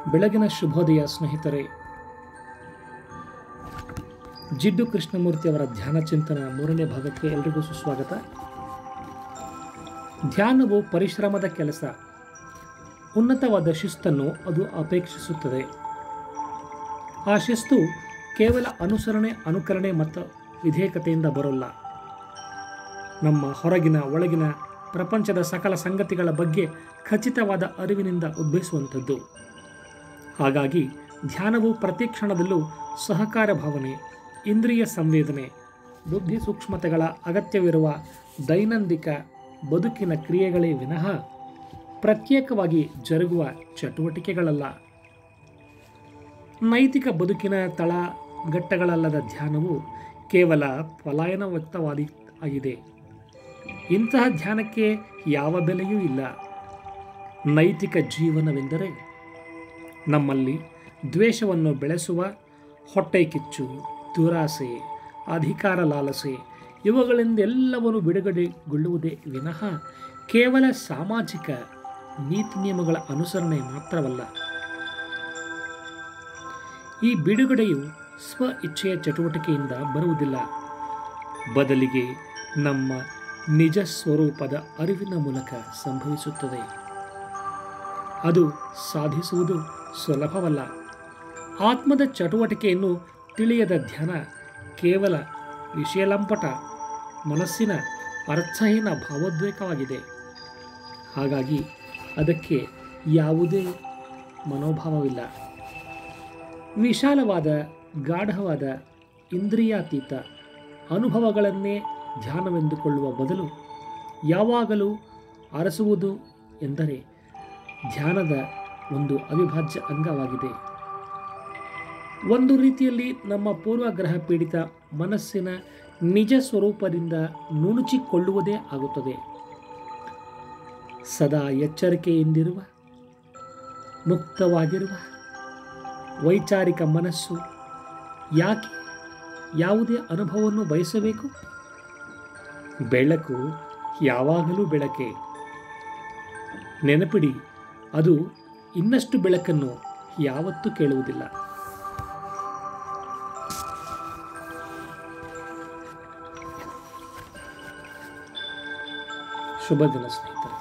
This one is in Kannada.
ಬೆಳಗಿನ ಶುಭೋದಯ ಸ್ನೇಹಿತರೆ ಜಿಡ್ಡು ಕೃಷ್ಣಮೂರ್ತಿ ಅವರ ಧ್ಯಾನ ಚಿಂತನ ಮೂರನೇ ಭಾಗಕ್ಕೆ ಎಲ್ರಿಗೂ ಸುಸ್ವಾಗತ ಧ್ಯಾನವು ಪರಿಶ್ರಮದ ಕೆಲಸ ಉನ್ನತವಾದ ಶಿಸ್ತನ್ನು ಅದು ಅಪೇಕ್ಷಿಸುತ್ತದೆ ಆ ಶಿಸ್ತು ಕೇವಲ ಅನುಸರಣೆ ಅನುಕರಣೆ ಮತ್ತು ವಿಧೇಯಕತೆಯಿಂದ ಬರೋಲ್ಲ ನಮ್ಮ ಹೊರಗಿನ ಒಳಗಿನ ಪ್ರಪಂಚದ ಸಕಲ ಸಂಗತಿಗಳ ಬಗ್ಗೆ ಖಚಿತವಾದ ಅರಿವಿನಿಂದ ಉದ್ಭವಿಸುವಂಥದ್ದು ಹಾಗಾಗಿ ಧ್ಯಾನವು ಪ್ರತಿ ಕ್ಷಣದಲ್ಲೂ ಸಹಕಾರ ಭಾವನೆ ಇಂದ್ರಿಯ ಸಂವೇದನೆ ಬುದ್ಧಿ ಸೂಕ್ಷ್ಮತೆಗಳ ಅಗತ್ಯವಿರುವ ದೈನಂದಿಕ ಬದುಕಿನ ಕ್ರಿಯೆಗಳೇ ವಿನಃ ಪ್ರತ್ಯೇಕವಾಗಿ ಜರುಗುವ ಚಟುವಟಿಕೆಗಳಲ್ಲ ನೈತಿಕ ಬದುಕಿನ ತಳಗಟ್ಟಗಳಲ್ಲದ ಧ್ಯಾನವು ಕೇವಲ ಪಲಾಯನ ವ್ಯಕ್ತವಾದಿ ಆಗಿದೆ ಇಂತಹ ಧ್ಯಾನಕ್ಕೆ ಯಾವ ಬೆಲೆಯೂ ಇಲ್ಲ ನೈತಿಕ ಜೀವನವೆಂದರೆ ನಮ್ಮಲ್ಲಿ ದ್ವೇಷವನ್ನು ಬೆಳೆಸುವ ಹೊಟ್ಟೆ ಕಿಚ್ಚು ದುರಾಸೆ ಅಧಿಕಾರ ಲಾಲಸೆ ಇವುಗಳಿಂದೆಲ್ಲವನ್ನು ಬಿಡುಗಡೆಗೊಳ್ಳುವುದೇ ವಿನಃ ಕೇವಲ ಸಾಮಾಜಿಕ ನೀತಿ ನಿಯಮಗಳ ಅನುಸರಣೆ ಮಾತ್ರವಲ್ಲ ಈ ಬಿಡುಗಡೆಯು ಸ್ವ ಇಚ್ಛೆಯ ಚಟುವಟಿಕೆಯಿಂದ ಬರುವುದಿಲ್ಲ ಬದಲಿಗೆ ನಮ್ಮ ನಿಜ ಸ್ವರೂಪದ ಅರಿವಿನ ಮೂಲಕ ಸಂಭವಿಸುತ್ತದೆ ಅದು ಸಾಧಿಸುವುದು ಸುಲಭವಲ್ಲ ಆತ್ಮದ ಚಟುವಟಿಕೆಯನ್ನು ತಿಳಿಯದ ಧ್ಯಾನ ಕೇವಲ ವಿಷಯಲಂಪಟ ಮನಸ್ಸಿನ ಅರ್ಥಹೀನ ಭಾವೋದ್ವೇಗವಾಗಿದೆ ಹಾಗಾಗಿ ಅದಕ್ಕೆ ಯಾವುದೇ ಮನೋಭಾವವಿಲ್ಲ ವಿಶಾಲವಾದ ಗಾಢವಾದ ಇಂದ್ರಿಯಾತೀತ ಅನುಭವಗಳನ್ನೇ ಧ್ಯಾನವೆಂದುಕೊಳ್ಳುವ ಬದಲು ಯಾವಾಗಲೂ ಅರಸುವುದು ಎಂದರೆ ಧ್ಯಾನದ ಒಂದು ಅವಿಭಾಜ್ಯ ಅಂಗವಾಗಿದೆ ಒಂದು ರೀತಿಯಲ್ಲಿ ನಮ್ಮ ಪೂರ್ವಗ್ರಹ ಪೀಡಿತ ಮನಸ್ಸಿನ ನಿಜ ಸ್ವರೂಪದಿಂದ ನುಣುಚಿಕೊಳ್ಳುವುದೇ ಆಗುತ್ತದೆ ಸದಾ ಎಚ್ಚರಿಕೆಯಿಂದಿರುವ ಮುಕ್ತವಾಗಿರುವ ವೈಚಾರಿಕ ಮನಸ್ಸು ಯಾಕೆ ಯಾವುದೇ ಅನುಭವವನ್ನು ಬಯಸಬೇಕು ಬೆಳಕು ಯಾವಾಗಲೂ ಬೆಳಕೆ ನೆನಪಿಡಿ ಅದು ಇನ್ನಷ್ಟು ಬೆಳಕನ್ನು ಯಾವತ್ತೂ ಕೇಳುವುದಿಲ್ಲ ಶುಭ ದಿನ ಸ್ನೇಹಿತರೆ